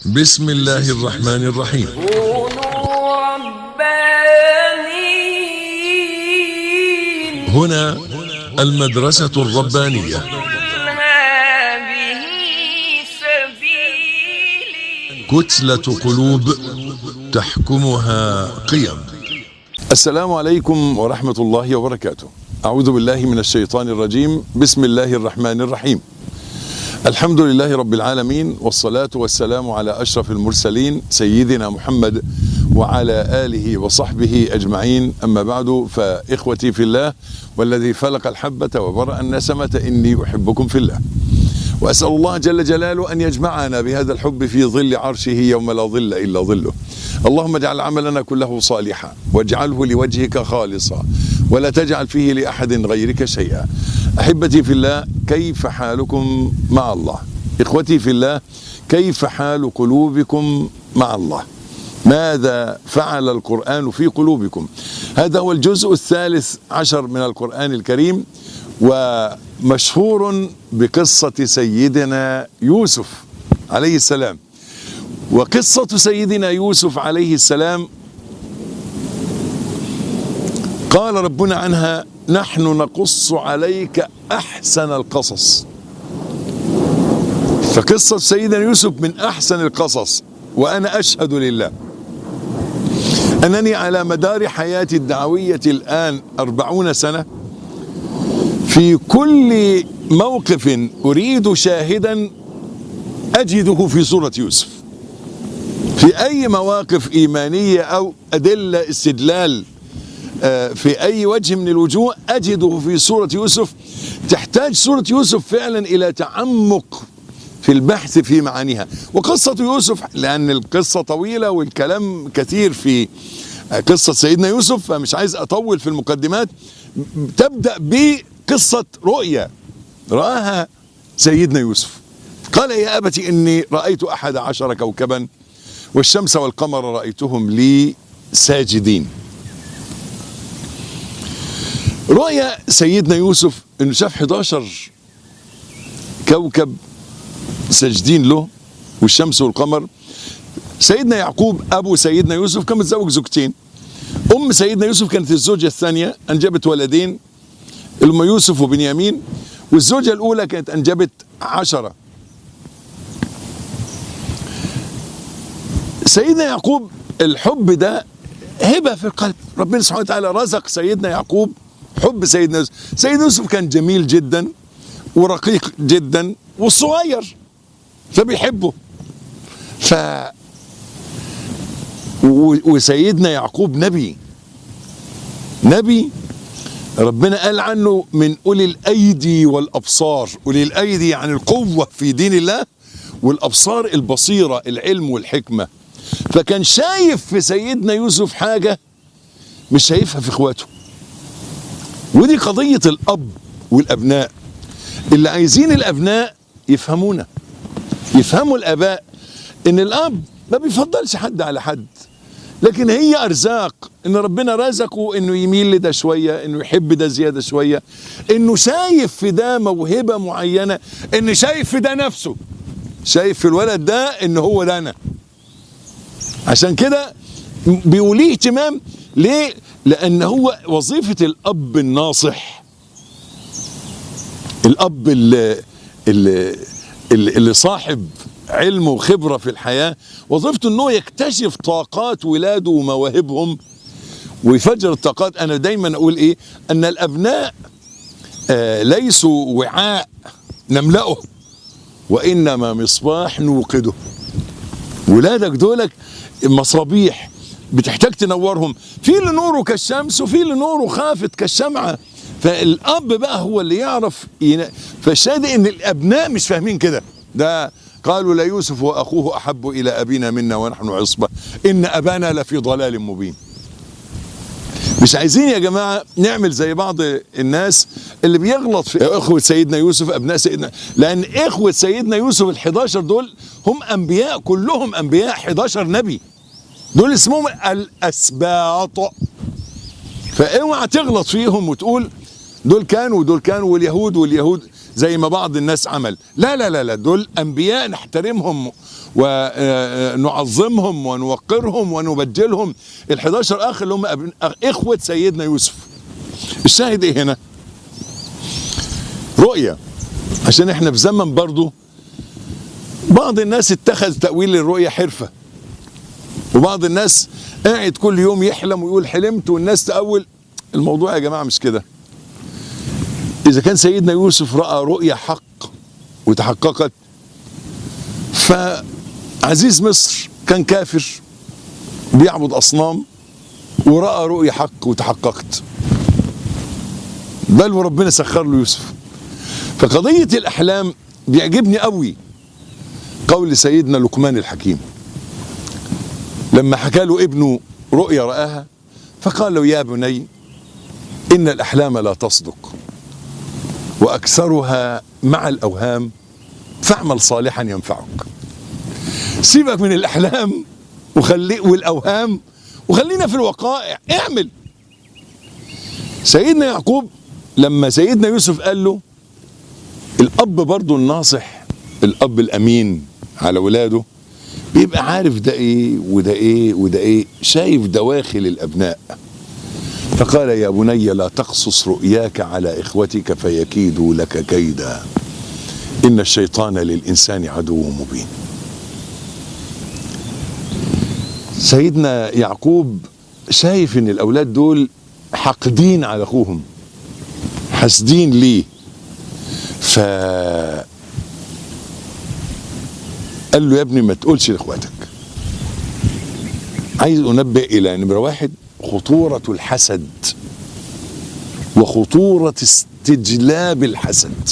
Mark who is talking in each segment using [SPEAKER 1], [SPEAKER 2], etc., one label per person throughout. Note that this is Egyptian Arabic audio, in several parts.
[SPEAKER 1] بسم الله الرحمن الرحيم
[SPEAKER 2] كونوا ربانيين
[SPEAKER 1] هنا المدرسة الربانية
[SPEAKER 2] قل هذه سبيلي
[SPEAKER 1] كتلة قلوب تحكمها قيم
[SPEAKER 3] السلام عليكم ورحمة الله وبركاته أعوذ بالله من الشيطان الرجيم بسم الله الرحمن الرحيم الحمد لله رب العالمين والصلاة والسلام على أشرف المرسلين سيدنا محمد وعلى آله وصحبه أجمعين أما بعد فإخوتي في الله والذي فلق الحبة وبرأ النسمة إني أحبكم في الله وأسأل الله جل جلاله أن يجمعنا بهذا الحب في ظل عرشه يوم لا ظل إلا ظله اللهم اجعل عملنا كله صالحا واجعله لوجهك خالصا ولا تجعل فيه لأحد غيرك شيئا أحبتي في الله كيف حالكم مع الله إخوتي في الله كيف حال قلوبكم مع الله ماذا فعل القرآن في قلوبكم هذا هو الجزء الثالث عشر من القرآن الكريم ومشهور بقصة سيدنا يوسف عليه السلام وقصة سيدنا يوسف عليه السلام قال ربنا عنها نحن نقص عليك أحسن القصص فقصة سيدنا يوسف من أحسن القصص وأنا أشهد لله أنني على مدار حياتي الدعوية الآن أربعون سنة في كل موقف أريد شاهدا أجده في سورة يوسف في أي مواقف إيمانية أو أدلة استدلال آه، في أي وجه من الوجوه أجده في سورة يوسف تحتاج سورة يوسف فعلا إلى تعمق في البحث في معانيها وقصة يوسف لأن القصة طويلة والكلام كثير في قصة سيدنا يوسف فمش عايز أطول في المقدمات تبدأ بقصة رؤيا رآها سيدنا يوسف قال يا أبت إني رأيت أحد عشر كوكبا والشمس والقمر رأيتهم لي ساجدين رؤيا سيدنا يوسف انه شاف 11 كوكب ساجدين له والشمس والقمر سيدنا يعقوب ابو سيدنا يوسف كان متزوج زوجتين ام سيدنا يوسف كانت الزوجه الثانيه انجبت ولدين اللي هم يوسف وبنيامين والزوجه الاولى كانت انجبت عشره سيدنا يعقوب الحب ده هبه في القلب ربنا سبحانه وتعالى رزق سيدنا يعقوب حب سيدنا يوسف سيدنا يوسف كان جميل جدا ورقيق جدا وصغير فبيحبه ف و- وسيدنا يعقوب نبي نبي ربنا قال عنه من أولي الأيدي والأبصار أولي الأيدي يعني القوة في دين الله والأبصار البصيرة العلم والحكمة فكان شايف في سيدنا يوسف حاجة مش شايفها في اخواته ودي قضية الأب والأبناء اللي عايزين الأبناء يفهمونا يفهموا الآباء إن الأب ما بيفضلش حد على حد لكن هي أرزاق إن ربنا رزقه إنه يميل لده شوية إنه يحب ده زيادة شوية إنه شايف في ده موهبة معينة إن شايف في ده نفسه شايف في الولد ده إن هو ده أنا عشان كده بيوليه اهتمام ليه؟ لأن هو وظيفة الأب الناصح الأب اللي, اللي, اللي اللي صاحب علم وخبرة في الحياة وظيفته أنه يكتشف طاقات ولاده ومواهبهم ويفجر الطاقات أنا دايما أقول إيه أن الأبناء آه ليسوا وعاء نملأه وإنما مصباح نوقده ولادك دولك مصابيح بتحتاج تنورهم في اللي نوره كالشمس وفي اللي نوره خافت كالشمعة فالأب بقى هو اللي يعرف ين... فالشاهد إن الأبناء مش فاهمين كده ده قالوا لا يوسف وأخوه أحب إلى أبينا منا ونحن عصبة إن أبانا لفي ضلال مبين مش عايزين يا جماعة نعمل زي بعض الناس اللي بيغلط في اخوة سيدنا يوسف ابناء سيدنا لان اخوة سيدنا يوسف ال11 دول هم انبياء كلهم انبياء 11 نبي دول اسمهم الاسباط فاوعى تغلط فيهم وتقول دول كانوا ودول كانوا واليهود واليهود زي ما بعض الناس عمل لا لا لا لا دول انبياء نحترمهم ونعظمهم ونوقرهم ونبجلهم ال 11 اخ اللي هم أبن- اخوه سيدنا يوسف الشاهد ايه هنا رؤيه عشان احنا في زمن برضو بعض الناس اتخذ تأويل الرؤية حرفة وبعض الناس قاعد كل يوم يحلم ويقول حلمت والناس تأول الموضوع يا جماعة مش كده إذا كان سيدنا يوسف رأى رؤية حق وتحققت فعزيز مصر كان كافر بيعبد أصنام ورأى رؤية حق وتحققت بل وربنا سخر له يوسف فقضية الأحلام بيعجبني قوي قول سيدنا لقمان الحكيم لما حكى له ابنه رؤيا رآها فقال له يا بني إن الأحلام لا تصدق وأكثرها مع الأوهام فاعمل صالحا ينفعك سيبك من الأحلام وخلي والأوهام وخلينا في الوقائع اعمل سيدنا يعقوب لما سيدنا يوسف قال له الأب برضه الناصح الأب الأمين على ولاده بيبقى عارف ده ايه وده ايه وده ايه شايف دواخل الابناء فقال يا بني لا تقصص رؤياك على اخوتك فيكيدوا لك كيدا ان الشيطان للانسان عدو مبين سيدنا يعقوب شايف ان الاولاد دول حاقدين على اخوهم حاسدين ليه ف قال له يا ابني ما تقولش لاخواتك عايز انبه الى نمره واحد خطوره الحسد وخطوره استجلاب الحسد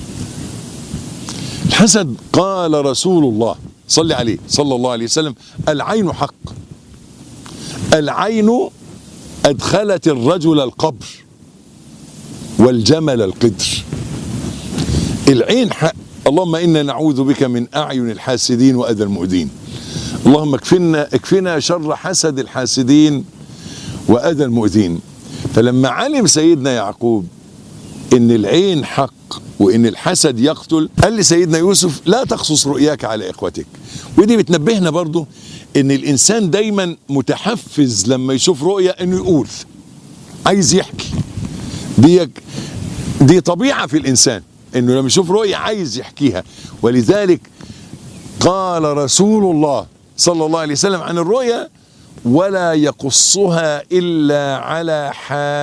[SPEAKER 3] الحسد قال رسول الله صلى عليه صلى الله عليه وسلم العين حق العين ادخلت الرجل القبر والجمل القدر العين حق اللهم انا نعوذ بك من اعين الحاسدين واذى المؤذين اللهم اكفنا اكفنا شر حسد الحاسدين واذى المؤذين فلما علم سيدنا يعقوب ان العين حق وان الحسد يقتل قال لسيدنا يوسف لا تقصص رؤياك على اخوتك ودي بتنبهنا برضو ان الانسان دايما متحفز لما يشوف رؤية انه يقول عايز يحكي دي دي طبيعة في الانسان انه لما يشوف رؤية عايز يحكيها ولذلك قال رسول الله صلى الله عليه وسلم عن الرؤيا ولا يقصها الا على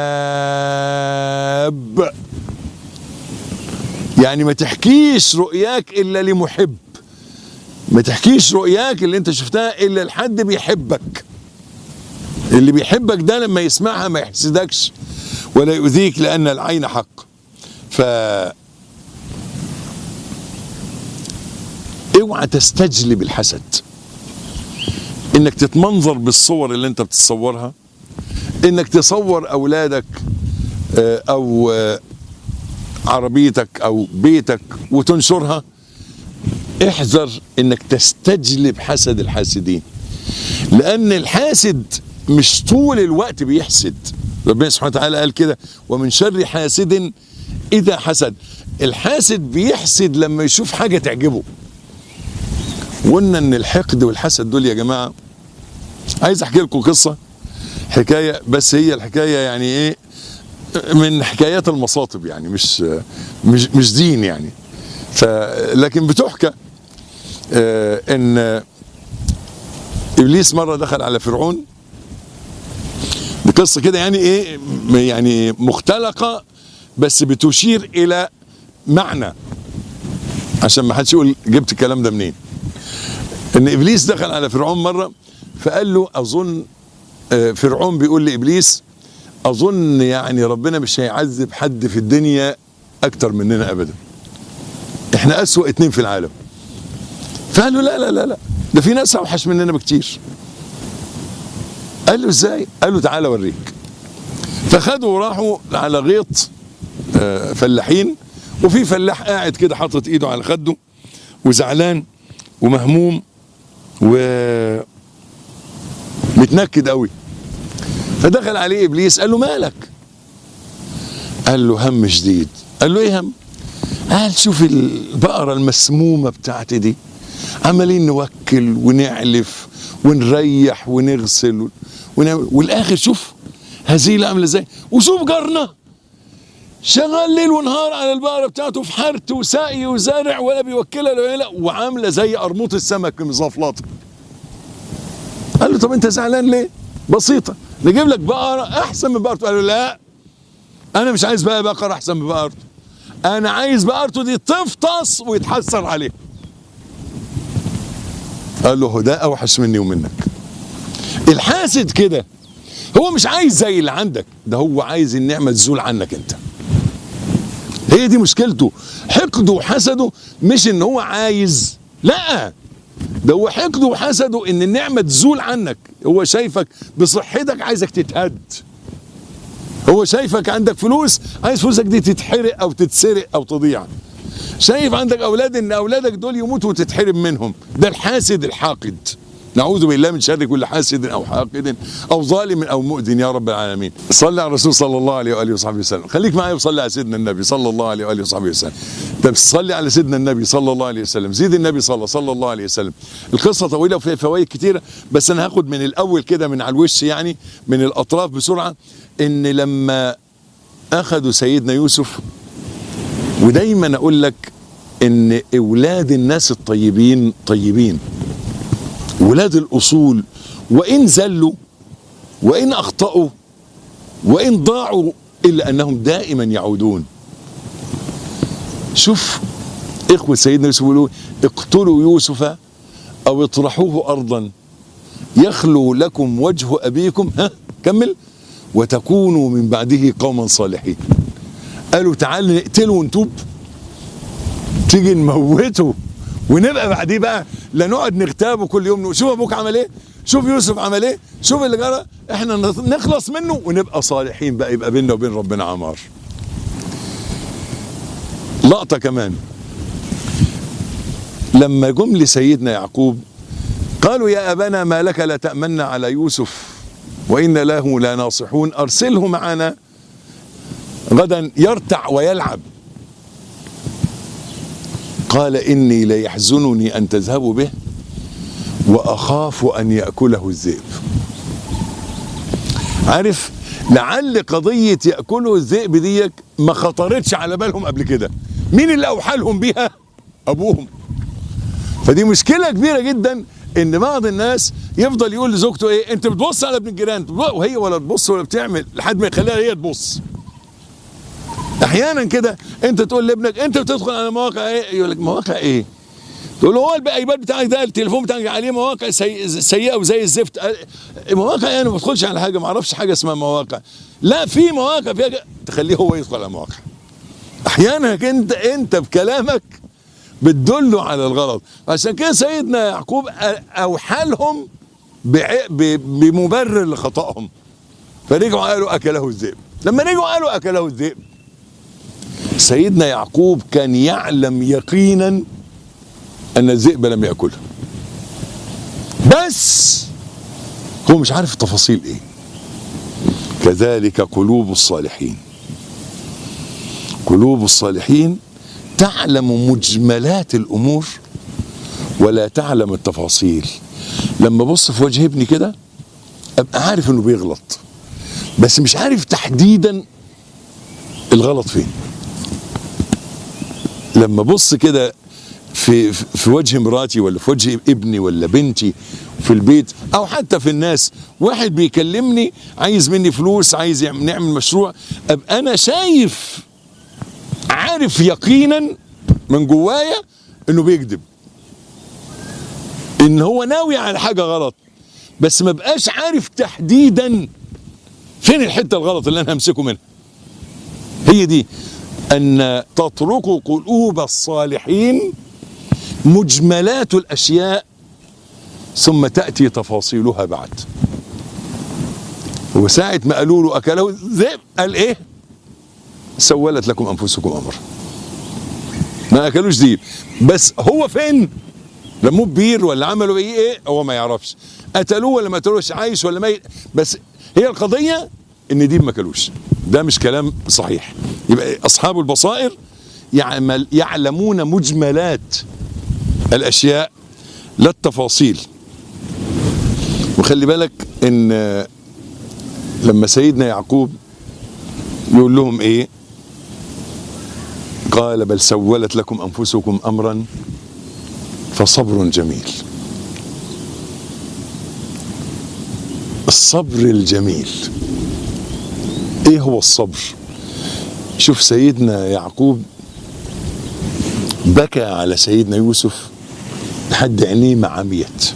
[SPEAKER 3] حاب يعني ما تحكيش رؤياك الا لمحب ما تحكيش رؤياك اللي انت شفتها الا لحد بيحبك اللي بيحبك ده لما يسمعها ما يحسدكش ولا يؤذيك لان العين حق ف اوعى تستجلب الحسد انك تتمنظر بالصور اللي انت بتصورها انك تصور اولادك آه، او آه، عربيتك او بيتك وتنشرها احذر انك تستجلب حسد الحاسدين لان الحاسد مش طول الوقت بيحسد ربنا سبحانه وتعالى قال كده ومن شر حاسد اذا حسد الحاسد بيحسد لما يشوف حاجه تعجبه وقلنا ان الحقد والحسد دول يا جماعه عايز احكي لكم قصه حكايه بس هي الحكايه يعني ايه من حكايات المصاطب يعني مش مش مش دين يعني ف لكن بتحكى آه، ان ابليس مره دخل على فرعون بقصه كده يعني ايه م- يعني مختلقه بس بتشير الى معنى عشان ما حدش يقول جبت الكلام ده منين ان ابليس دخل على فرعون مره فقال له اظن آه، فرعون بيقول لابليس اظن يعني ربنا مش هيعذب حد في الدنيا اكتر مننا ابدا احنا اسوأ اتنين في العالم فقال له لا لا لا لا ده في ناس اوحش مننا بكتير قال له ازاي قال له تعالى اوريك فخدوا وراحوا على غيط آه، فلاحين وفي فلاح قاعد كده حاطط ايده على خده وزعلان ومهموم و متنكد قوي فدخل عليه ابليس قال له مالك قال له هم شديد قال له ايه هم قال شوف البقره المسمومه بتاعتي دي عمالين نوكل ونعلف ونريح ونغسل ونعمل والاخر شوف هزيله عامله ازاي وشوف جارنا شغال ليل ونهار على البقره بتاعته في حرث وسقي وزارع ولا بيوكلها ولا لا وعامله زي قرموط السمك مزفلطه قال له طب انت زعلان ليه؟ بسيطه نجيب لك بقره احسن من بقرته قال له لا انا مش عايز بقى بقره احسن من بقرته انا عايز بقرته دي تفطس ويتحسر عليها قال له ده اوحش مني ومنك الحاسد كده هو مش عايز زي اللي عندك ده هو عايز النعمه تزول عنك انت هي دي مشكلته حقده وحسده مش ان هو عايز لا ده هو حقده وحسده ان النعمه تزول عنك هو شايفك بصحتك عايزك تتهد هو شايفك عندك فلوس عايز فلوسك دي تتحرق او تتسرق او تضيع شايف عندك اولاد ان اولادك دول يموتوا وتتحرم منهم ده الحاسد الحاقد نعوذ بالله من شر كل حاسد او حاقد او ظالم او مؤذن يا رب العالمين صلى على الرسول صلى الله عليه واله وصحبه وسلم خليك معايا وصلي على سيدنا النبي صلى الله عليه واله وصحبه وسلم طب صلي على سيدنا النبي صلى الله عليه وسلم زيد النبي صلى صلى الله عليه وسلم القصه طويله وفيها فوائد كتيره بس انا هاخد من الاول كده من على الوش يعني من الاطراف بسرعه ان لما اخذوا سيدنا يوسف ودايما اقول لك ان اولاد الناس الطيبين طيبين ولاد الاصول وان زلوا وان اخطاوا وان ضاعوا الا انهم دائما يعودون شوف اخوه سيدنا يوسف يقولوا اقتلوا يوسف او اطرحوه ارضا يخلو لكم وجه ابيكم ها كمل وتكونوا من بعده قوما صالحين قالوا تعال نقتله ونتوب تيجي نموته ونبقى بعديه بقى لا نقعد نغتابه كل يوم نقول شوف ابوك عمل ايه شوف يوسف عمل ايه شوف اللي جرى احنا نخلص منه ونبقى صالحين بقى يبقى بيننا وبين ربنا عمار لقطه كمان لما جم لسيدنا يعقوب قالوا يا ابانا ما لك لا تامنا على يوسف وإن له لناصحون أرسله معنا غدا يرتع ويلعب قال إني ليحزنني أن تذهبوا به وأخاف أن يأكله الذئب عارف لعل قضية يأكله الذئب ديك ما خطرتش على بالهم قبل كده مين اللي أوحى لهم بيها أبوهم فدي مشكلة كبيرة جدا ان بعض الناس يفضل يقول لزوجته ايه انت بتبص على ابن الجيران وهي ولا تبص ولا بتعمل لحد ما يخليها هي تبص احيانا كده انت تقول لابنك انت بتدخل على مواقع ايه يقول لك مواقع ايه تقول له هو الايباد بتاعك ده التليفون بتاعك عليه مواقع سي... سيئه وزي الزفت مواقع يعني ما بدخلش على حاجه ما اعرفش حاجه اسمها مواقع لا في مواقع فيها تخليه هو يدخل على مواقع احيانا انت انت بكلامك بتدله على الغلط عشان كده سيدنا يعقوب اوحى لهم بمبرر لخطأهم فرجعوا قالوا اكله الذئب لما رجعوا قالوا اكله الذئب سيدنا يعقوب كان يعلم يقينا ان الذئب لم ياكله بس هو مش عارف التفاصيل ايه كذلك قلوب الصالحين قلوب الصالحين تعلم مجملات الامور ولا تعلم التفاصيل لما ابص في وجه ابني كده ابقى عارف انه بيغلط بس مش عارف تحديدا الغلط فين لما ابص كده في في وجه مراتي ولا في وجه ابني ولا بنتي في البيت او حتى في الناس واحد بيكلمني عايز مني فلوس عايز نعمل مشروع ابقى انا شايف عارف يقينا من جوايا انه بيكذب ان هو ناوي على حاجه غلط بس ما بقاش عارف تحديدا فين الحته الغلط اللي انا همسكه منها هي دي ان تتركوا قلوب الصالحين مجملات الاشياء ثم تاتي تفاصيلها بعد وساعة ما قالوا له اكله الذئب قال ايه سولت لكم انفسكم امر ما اكلوش ذئب بس هو فين لموه بير ولا عملوا ايه ايه هو ما يعرفش قتلوه ولا ما قتلوش عايش ولا ميت بس هي القضيه ان دي ما كلوش ده مش كلام صحيح يبقى اصحاب البصائر يعمل يعلمون مجملات الاشياء لا التفاصيل وخلي بالك ان لما سيدنا يعقوب يقول لهم ايه قال بل سولت لكم انفسكم امرا فصبر جميل الصبر الجميل ايه هو الصبر شوف سيدنا يعقوب بكى على سيدنا يوسف لحد عينيه ما عميت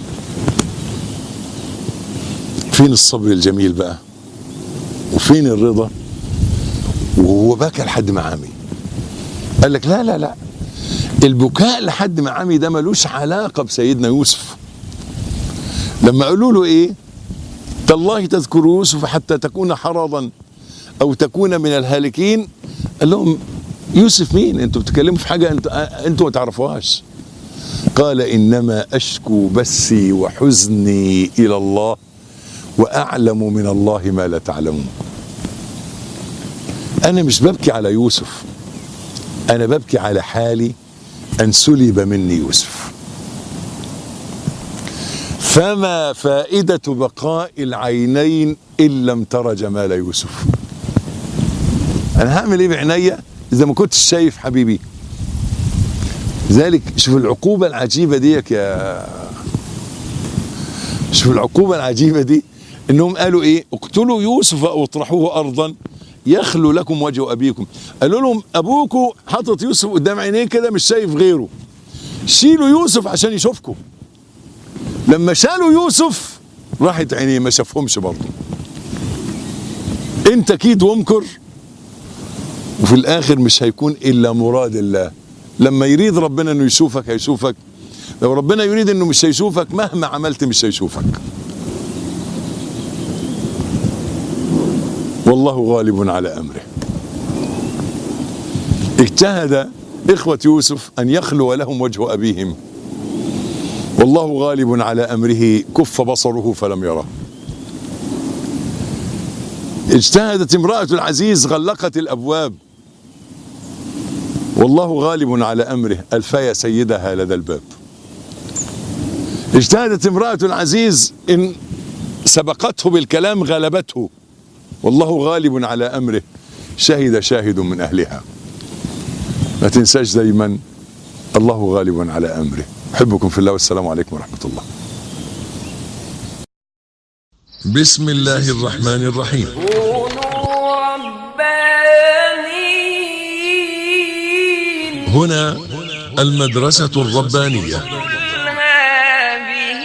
[SPEAKER 3] فين الصبر الجميل بقى وفين الرضا وهو بكى لحد ما عمي قال لك لا لا لا البكاء لحد ما عمي ده ملوش علاقة بسيدنا يوسف لما قالوا له ايه تالله تذكر يوسف حتى تكون حرضا او تكون من الهالكين قال لهم يوسف مين انتوا بتتكلموا في حاجة انتوا انتوا ما تعرفوهاش قال انما اشكو بثي وحزني الى الله واعلم من الله ما لا تعلمون انا مش ببكي على يوسف انا ببكي على حالي ان سلب مني يوسف فما فائدة بقاء العينين إن لم ترى جمال يوسف أنا هعمل إيه بعينيا إذا ما كنتش شايف حبيبي ذلك شوف العقوبة العجيبة ديك يا شوف العقوبة العجيبة دي إنهم قالوا إيه اقتلوا يوسف أو اطرحوه أرضا يخلو لكم وجه أبيكم قالوا لهم أبوكم حاطط يوسف قدام عينيه كده مش شايف غيره شيلوا يوسف عشان يشوفكم لما شالوا يوسف راحت عينيه ما شافهمش برضه انت كيد وامكر وفي الاخر مش هيكون الا مراد الله لما يريد ربنا انه يشوفك هيشوفك لو ربنا يريد انه مش هيشوفك مهما عملت مش هيشوفك والله غالب على امره اجتهد اخوة يوسف ان يخلو لهم وجه ابيهم والله غالب على امره كف بصره فلم يره اجتهدت امرأة العزيز غلقت الابواب والله غالب على امره الفيا سيدها لدى الباب اجتهدت امرأة العزيز ان سبقته بالكلام غلبته والله غالب على امره شهد شاهد من اهلها ما تنساش دايما الله غالب على امره احبكم في الله والسلام عليكم ورحمه الله
[SPEAKER 1] بسم الله الرحمن الرحيم
[SPEAKER 2] كونوا ربانيين
[SPEAKER 1] هنا المدرسة الربانية
[SPEAKER 2] قل هذه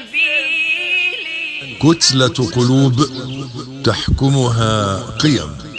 [SPEAKER 2] سبيلي
[SPEAKER 1] كتلة قلوب تحكمها قيم